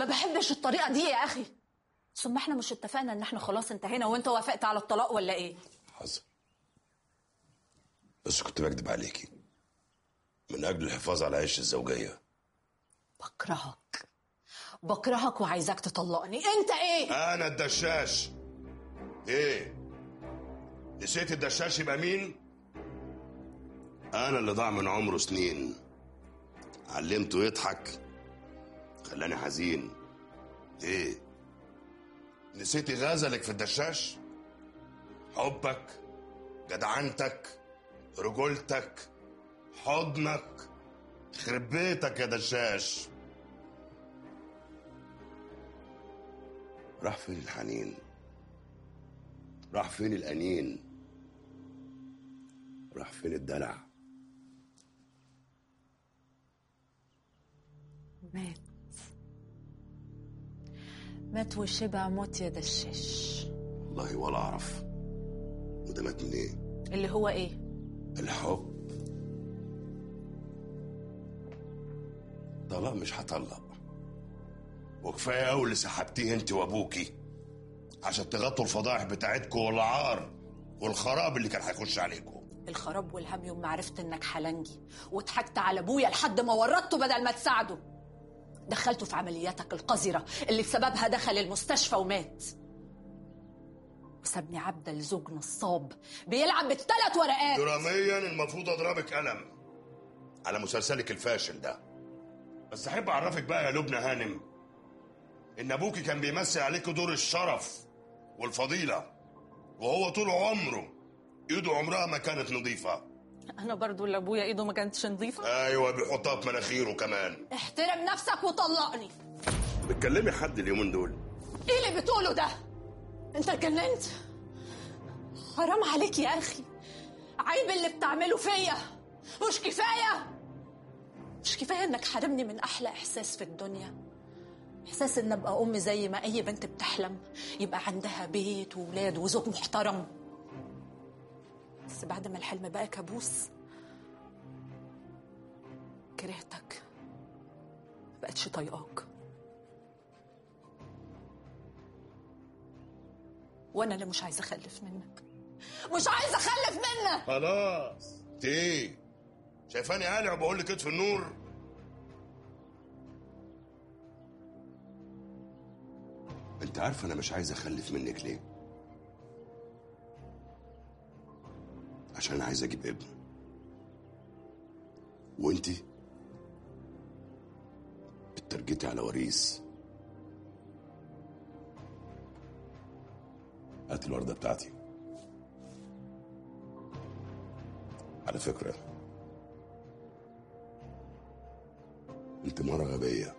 بحبش الطريقه دي يا اخي ثم احنا مش اتفقنا ان احنا خلاص انتهينا وانت وافقت على الطلاق ولا ايه حصل بس كنت بكدب عليكي من اجل الحفاظ على عيش الزوجيه بكرهك بكرهك وعايزاك تطلقني انت ايه انا الدشاش ايه نسيت الدشاش يبقى مين انا اللي ضاع من عمره سنين علمته يضحك خلاني حزين ايه نسيتي غزلك في الدشاش حبك جدعنتك رجولتك حضنك خرب بيتك يا دشاش راح فين الحنين راح فين الأنين راح فين الدلع مات مات وشبع موت يا دشاش والله ولا أعرف وده مات من إيه اللي هو ايه الحب طلاق مش هطلق وكفايه قوي اللي سحبتيه انت وابوكي عشان تغطوا الفضائح بتاعتكم والعار والخراب اللي كان هيخش عليكم الخراب والهم يوم ما عرفت انك حلنجي وضحكت على ابويا لحد ما ورطته بدل ما تساعده دخلته في عملياتك القذرة اللي بسببها دخل المستشفى ومات وسابني عبدة لزوج نصاب بيلعب بالثلاث ورقات دراميا المفروض اضربك قلم على مسلسلك الفاشل ده بس احب اعرفك بقى يا لبنى هانم ان ابوكي كان بيمثل عليك دور الشرف والفضيله وهو طول عمره ايده عمرها ما كانت نظيفه انا برضو اللي ابويا ايده ما كانتش نظيفة ايوه بيحطها في مناخيره كمان احترم نفسك وطلقني بتكلمي حد اليومين دول ايه اللي بتقوله ده انت اتجننت حرام عليك يا اخي عيب اللي بتعمله فيا مش كفايه مش كفايه انك حارمني من احلى احساس في الدنيا احساس ان ابقى ام زي ما اي بنت بتحلم يبقى عندها بيت وولاد وزوج محترم بس بعد ما الحلم بقى كابوس كرهتك مبقتش طايقاك وانا اللي مش عايزه اخلف منك مش عايزه اخلف منك خلاص ايه شايفاني قالع وبقول لك اطفي النور انت عارف انا مش عايز اخلف منك ليه عشان انا عايز اجيب ابن وانتي اترجيتي على وريث هات الوردة بتاعتي على فكرة انت مرة غبية